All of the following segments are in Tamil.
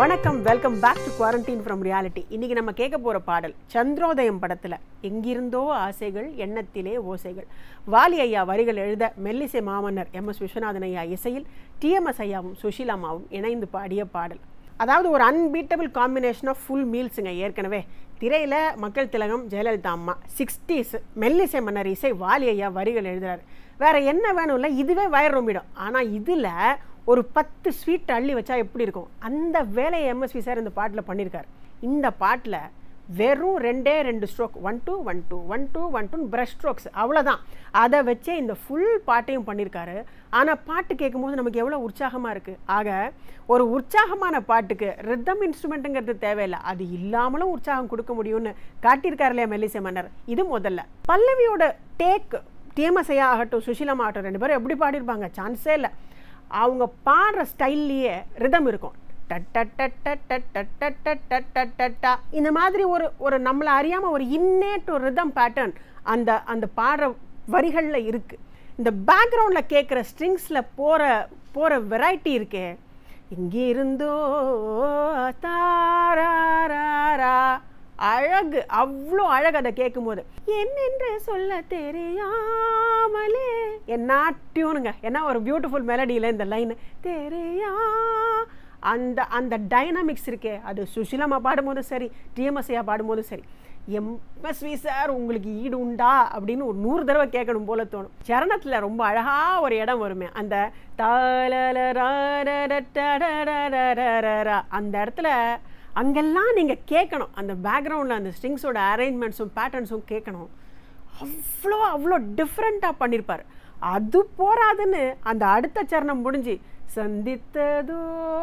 வணக்கம் welcome back to quarantine from reality இன்னைக்கு நம்ம கேட்க போற பாடல் சந்திரோதயம் படத்துல எங்கிருந்தோ ஆசைகள் எண்ணத்திலே ஓசைகள் வாலி ஐயா வரிகள் எழுத மெல்லிசை மாமன்னர் எம் எஸ் விஸ்வநாதன் ஐயா இசையில் டிஎம்எஸ் ஐயாவும் சுஷீலாமாவும் இணைந்து பாடிய பாடல் அதாவது ஒரு அன்பீட்டபிள் காம்பினேஷன் ஆஃப் ஃபுல் மீல்ஸுங்க ஏற்கனவே திரையில மக்கள் திலகம் ஜெயலலிதா அம்மா சிக்ஸ்டீஸ் மெல்லிசை மன்னர் இசை வாலி ஐயா வரிகள் எழுதுறாரு வேற என்ன வேணும்ல இதுவே வயர் ரொம்பிடும் ஆனா இதுல ஒரு பத்து ஸ்வீட் அள்ளி வச்சா எப்படி இருக்கும் அந்த வேலையை எம்எஸ்வி சார் இந்த பாட்டில் பண்ணியிருக்காரு இந்த பாட்டில் வெறும் ரெண்டே ரெண்டு stroke one two one two one two one two brush strokes அவ்வளோதான் அதை வச்சே இந்த ஃபுல் பாட்டையும் பண்ணியிருக்காரு ஆனால் பாட்டு கேட்கும்போது நமக்கு எவ்வளோ உற்சாகமாக இருக்குது ஆக ஒரு உற்சாகமான பாட்டுக்கு ரித்தம் இன்ஸ்ட்ருமெண்ட்டுங்கிறது தேவையில்லை அது இல்லாமலும் உற்சாகம் கொடுக்க முடியும்னு காட்டியிருக்காரு இல்லையா மெல்லிசை மன்னர் இது முதல்ல பல்லவியோட டேக் டிஎம்எஸ்ஐயா ஆகட்டும் சுஷீலமா ஆகட்டும் ரெண்டு பேரும் எப்படி பாடியிருப்பாங்க சான்ஸே இல்லை அவங்க பாடுற ஸ்டைல்லையே ரிதம் இருக்கும் டட்டா இந்த மாதிரி ஒரு ஒரு நம்மளை அறியாமல் ஒரு இன்னேட் ஒரு ரிதம் பேட்டர்ன் அந்த அந்த பாடுற வரிகளில் இருக்குது இந்த பேக்ரவுண்டில் கேட்குற ஸ்ட்ரிங்ஸில் போகிற போகிற வெரைட்டி இருக்கே இங்கே இருந்தோ தாரா அழகு அவ்வளோ அழகு அதை கேட்கும்போது என்னென்று சொல்ல தெரியாமலே என்ன டியூனுங்க என்ன ஒரு பியூட்டிஃபுல் மெலடியில் இந்த லைன் தெரியா அந்த அந்த டைனாமிக்ஸ் இருக்கே அது சுஷிலமா பாடும்போதும் சரி டிஎம்எஸ்ஐயா பாடும்போதும் சரி எம்எஸ்வி சார் உங்களுக்கு ஈடு உண்டா அப்படின்னு ஒரு நூறு தடவை கேட்கணும் போல தோணும் சரணத்தில் ரொம்ப அழகாக ஒரு இடம் வருமே அந்த அந்த இடத்துல அங்கெல்லாம் நீங்கள் கேட்கணும் அந்த பேக்ரவுண்டில் அந்த ஸ்ட்ரிங்ஸோட அரேஞ்ச்மெண்ட்ஸும் பேட்டர்ன்ஸும் கேட்கணும் அவ்வளோ அவ்வளோ டிஃப்ரெண்ட்டாக பண்ணியிருப்பார் அது போராதுன்னு அந்த அடுத்த சரணம் முடிஞ்சு சந்தித்ததோ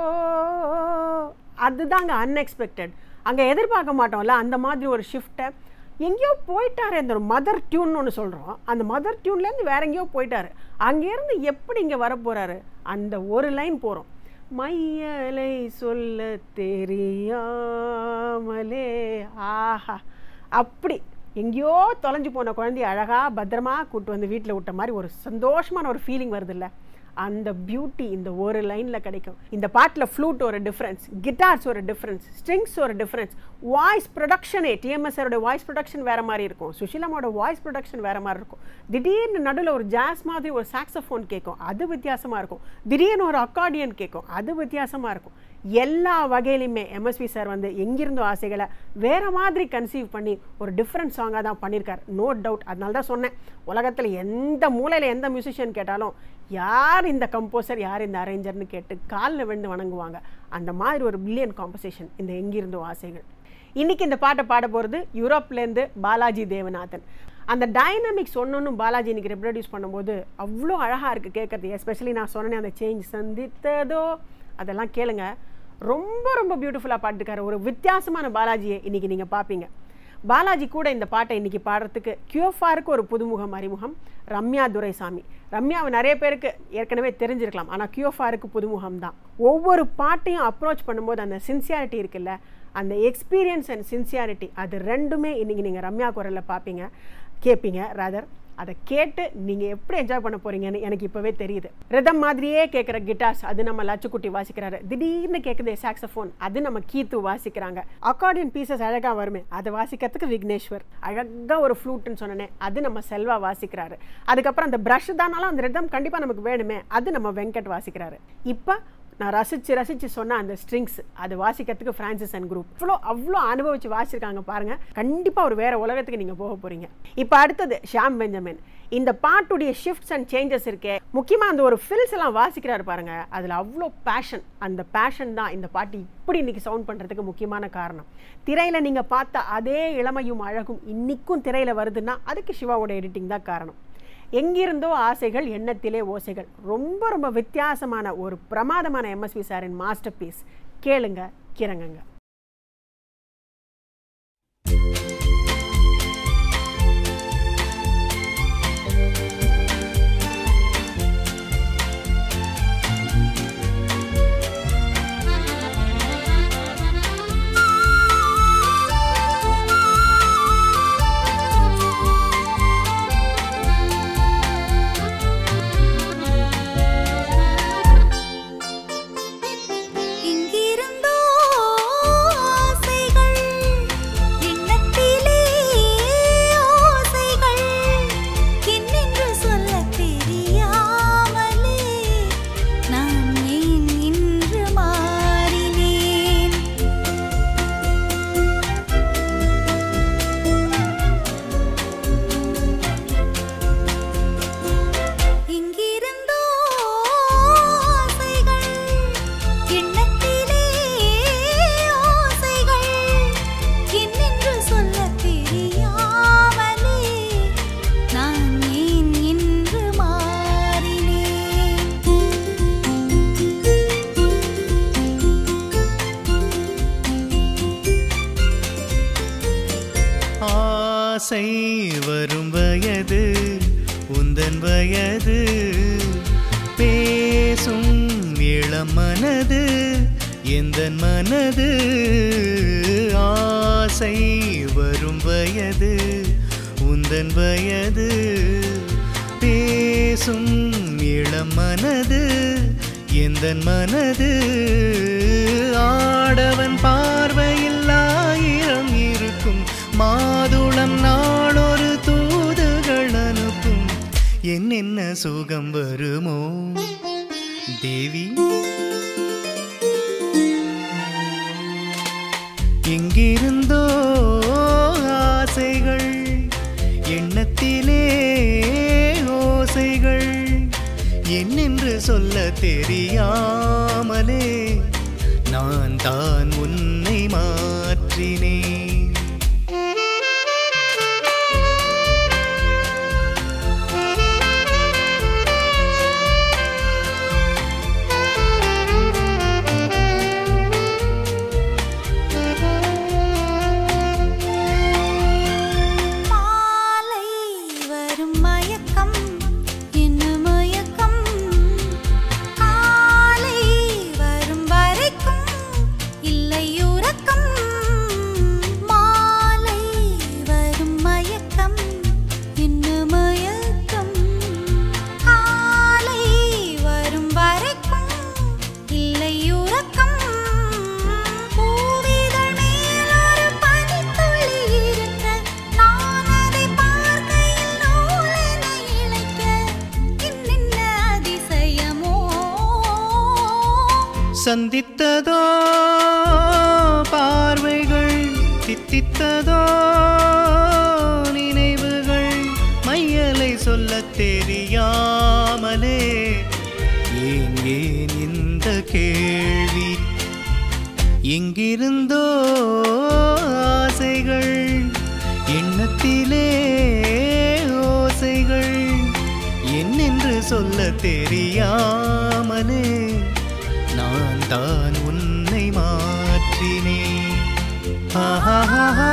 அதுதாங்க அன்எக்ஸ்பெக்டட் அங்கே எதிர்பார்க்க மாட்டோம்ல அந்த மாதிரி ஒரு ஷிஃப்ட்டை எங்கேயோ போயிட்டாரு அந்த ஒரு மதர் டியூன் ஒன்று சொல்கிறோம் அந்த மதர் டியூன்லேருந்து வேற எங்கேயோ போயிட்டாரு அங்கேருந்து எப்படி இங்கே வர போகிறாரு அந்த ஒரு லைன் போகிறோம் மையலை சொல்ல தெரியாமலே ஆஹா அப்படி எங்கேயோ தொலைஞ்சு போன குழந்தைய அழகாக பத்திரமா கூட்டு வந்து வீட்டில் விட்ட மாதிரி ஒரு சந்தோஷமான ஒரு ஃபீலிங் வருது இல்லை அந்த பியூட்டி இந்த ஒரு லைனில் கிடைக்கும் இந்த பாட்டில் ஃப்ளூட் ஒரு டிஃப்ரென்ஸ் கிட்டார்ஸ் ஒரு டிஃப்ரென்ஸ் ஸ்ட்ரிங்ஸ் ஒரு டிஃப்ரென்ஸ் வாய்ஸ் ப்ரொடக்ஷனே டிஎம்எஸ்ஆரோட வாய்ஸ் ப்ரொடக்ஷன் வேறு மாதிரி இருக்கும் சுஷிலமோட வாய்ஸ் ப்ரொடக்ஷன் வேறு மாதிரி இருக்கும் திடீர்னு நடுவில் ஒரு ஜாஸ் மாதிரி ஒரு சாக்ஸஃபோன் கேட்கும் அது வித்தியாசமாக இருக்கும் திடீர்னு ஒரு அக்கார்டியன் கேட்கும் அது வித்தியாசமாக இருக்கும் எல்லா வகையிலுமே எம்எஸ்வி சார் வந்து எங்கிருந்தோ ஆசைகளை வேறு மாதிரி கன்சீவ் பண்ணி ஒரு டிஃப்ரெண்ட் சாங்காக தான் பண்ணியிருக்கார் நோ டவுட் அதனால தான் சொன்னேன் உலகத்தில் எந்த மூலையில் எந்த மியூசிஷியன் கேட்டாலும் யார் இந்த கம்போசர் யார் இந்த அரேஞ்சர்னு கேட்டு காலில் விழுந்து வணங்குவாங்க அந்த மாதிரி ஒரு பில்லியன் காம்பசிஷன் இந்த எங்கிருந்தோ ஆசைகள் இன்றைக்கி இந்த பாட்டை பாட போகிறது யூரோப்லேருந்து பாலாஜி தேவநாதன் அந்த டைனமிக்ஸ் ஒன்று பாலாஜி இன்னைக்கு ரெப்ரொடியூஸ் பண்ணும்போது அவ்வளோ அழகாக இருக்குது கேட்குறது எஸ்பெஷலி நான் சொன்னேன் அந்த சேஞ்ச் சந்தித்ததோ அதெல்லாம் கேளுங்க ரொம்ப ரொம்ப பியூட்டிஃபுல்லாக பாட்டுக்காரு ஒரு வித்தியாசமான பாலாஜியை இன்றைக்கி நீங்கள் பார்ப்பீங்க பாலாஜி கூட இந்த பாட்டை இன்றைக்கி பாடுறதுக்கு கியூஎஃப்ஆருக்கு ஒரு புதுமுகம் அறிமுகம் ரம்யா துரைசாமி ரம்யாவை நிறைய பேருக்கு ஏற்கனவே தெரிஞ்சிருக்கலாம் ஆனால் கியூஎஃப்ஆருக்கு புதுமுகம் தான் ஒவ்வொரு பாட்டையும் அப்ரோச் பண்ணும்போது அந்த சின்சியாரிட்டி இருக்குல்ல அந்த எக்ஸ்பீரியன்ஸ் அண்ட் சின்சியாரிட்டி அது ரெண்டுமே இன்றைக்கி நீங்கள் ரம்யா குரலில் பார்ப்பீங்க கேட்பீங்க ராதர் அதை கேட்டு நீங்கள் எப்படி என்ஜாய் பண்ண போகிறீங்கன்னு எனக்கு இப்போவே தெரியுது ரிதம் மாதிரியே கேட்குற கிட்டார்ஸ் அது நம்ம லச்சுக்குட்டி வாசிக்கிறாரு திடீர்னு கேட்குது சாக்ஸஃபோன் அது நம்ம கீத்து வாசிக்கிறாங்க அக்கார்டியன் பீசஸ் அழகாக வருமே அதை வாசிக்கிறதுக்கு விக்னேஸ்வர் அழகாக ஒரு ஃப்ளூட்டுன்னு சொன்னனே அது நம்ம செல்வா வாசிக்கிறாரு அதுக்கப்புறம் அந்த ப்ரஷ் தானாலும் அந்த ரிதம் கண்டிப்பாக நமக்கு வேணுமே அது நம்ம வெங்கட் வாசிக்கிறாரு இப்போ நான் ரசித்து ரசித்து சொன்ன அந்த ஸ்ட்ரிங்ஸ் அது வாசிக்கிறதுக்கு ஃப்ரான்சிஸ் அண்ட் குரூப் அவ்வளோ அவ்வளோ அனுபவித்து வாசிச்சிருக்காங்க பாருங்கள் கண்டிப்பாக ஒரு வேறு உலகத்துக்கு நீங்கள் போக போகிறீங்க இப்போ அடுத்தது ஷாம் பெஞ்சமின் இந்த பாட்டுடைய ஷிஃப்ட்ஸ் அண்ட் சேஞ்சஸ் இருக்கே முக்கியமாக அந்த ஒரு ஃபில்ஸ் எல்லாம் வாசிக்கிறாரு பாருங்க அதில் அவ்வளோ பேஷன் அந்த பேஷன் தான் இந்த பாட்டு இப்படி இன்னைக்கு சவுண்ட் பண்ணுறதுக்கு முக்கியமான காரணம் திரையில் நீங்கள் பார்த்த அதே இளமையும் அழகும் இன்னைக்கும் திரையில் வருதுன்னா அதுக்கு சிவாவோட எடிட்டிங் தான் காரணம் எங்கிருந்தோ ஆசைகள் எண்ணத்திலே ஓசைகள் ரொம்ப ரொம்ப வித்தியாசமான ஒரு பிரமாதமான எம்எஸ்வி சாரின் மாஸ்டர் பீஸ் கேளுங்க கிறங்குங்க எங்கிருந்தோ ஆசை வரும் வயது உந்தன் வயது பேசும் இளம் மனது எந்தன் மனது ஆசை வரும் வயது உந்தன் வயது பேசும் இளம் மனது எந்தன் மனது ஆடவன் பார்வையில் ஆயிரம் இருக்கும் மாதுளம் நாளொரு தூதுகள் அனுப்பும் என்னென்ன சுகம் வருமோ தேவி எங்கிருந்தோ ஆசைகள் எண்ணத்திலே ஓசைகள் என்னென்று சொல்ல தெரியாமலே நான் தான் உன்னை மாற்றினேன் மாலை வரும் மயக்கம் என்ன மயக்கம் காலை வரும் வரைக்கும் இல்லை உறக்கம் மாலை வரும் மயக்கம் என்ன மயக்கம் காலை வரும் வரைக்கும் இல்லை உறக்கம் பூவிதழ் மேல் ஒரு பனித்துளி இருக்க நான் அதை பார்க்கையில் நூலென இழைக்க என்னென்ன அதிசயமோ சந்தித்ததோ பார்வைகள் தித்தித்ததோ நினைவுகள் மையலை சொல்லத் தெரியாமலே ஏன் ஏன் இந்த கேள்வி எங்கிருந்தோ ஆசைகள் எண்ணத்திலே ஓசைகள் என்னென்று சொல்ல தெரியாமலே நான் தான் உன்னை மாற்றினேன் ஆஹா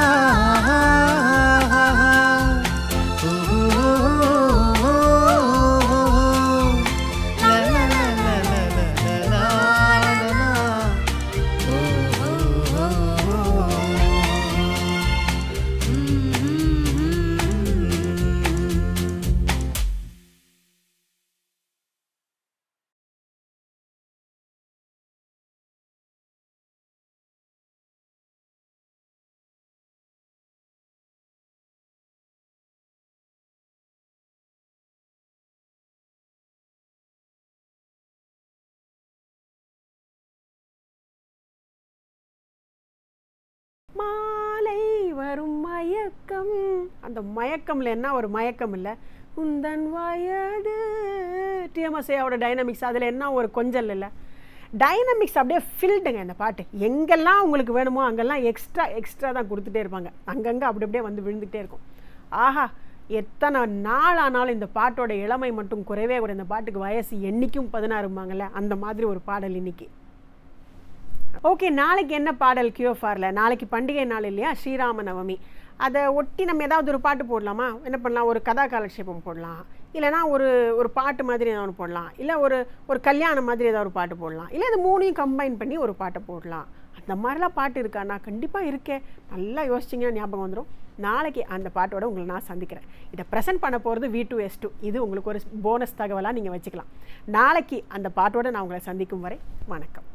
மாலை வரும் மயக்கம் அந்த மயக்கம்ல என்ன ஒரு மயக்கம் இல்லை உந்தன் வயது டிஎம்எஸ்ஏவோட டைனமிக்ஸ் அதில் என்ன ஒரு கொஞ்சல் இல்லை டைனமிக்ஸ் அப்படியே ஃபில்டுங்க இந்த பாட்டு எங்கெல்லாம் உங்களுக்கு வேணுமோ அங்கெல்லாம் எக்ஸ்ட்ரா எக்ஸ்ட்ரா தான் கொடுத்துட்டே இருப்பாங்க அங்கங்கே அப்படி அப்படியே வந்து விழுந்துகிட்டே இருக்கும் ஆஹா எத்தனை நாள் ஆனாலும் இந்த பாட்டோட இளமை மட்டும் குறைவே கூட இந்த பாட்டுக்கு வயசு என்னைக்கும் பதினாறும்பாங்கல்ல அந்த மாதிரி ஒரு பாடல் இன்னைக்கு ஓகே நாளைக்கு என்ன பாடல் கியோஃபாரில் நாளைக்கு பண்டிகை நாள் இல்லையா ஸ்ரீராம நவமி அதை ஒட்டி நம்ம ஏதாவது ஒரு பாட்டு போடலாமா என்ன பண்ணலாம் ஒரு கதா காலட்சேபம் போடலாம் இல்லைனா ஒரு ஒரு பாட்டு மாதிரி ஏதாவது ஒன்று போடலாம் இல்லை ஒரு ஒரு கல்யாணம் மாதிரி ஏதாவது ஒரு பாட்டு போடலாம் இல்லை இது மூணையும் கம்பைன் பண்ணி ஒரு பாட்டை போடலாம் அந்த மாதிரிலாம் பாட்டு இருக்காண்ணா கண்டிப்பாக இருக்கே நல்லா யோசிச்சிங்கன்னா ஞாபகம் வந்துடும் நாளைக்கு அந்த பாட்டோட உங்களை நான் சந்திக்கிறேன் இதை ப்ரெசென்ட் பண்ண போகிறது வி டூ எஸ் டூ இது உங்களுக்கு ஒரு போனஸ் தகவலாக நீங்கள் வச்சுக்கலாம் நாளைக்கு அந்த பாட்டோட நான் உங்களை சந்திக்கும் வரை வணக்கம்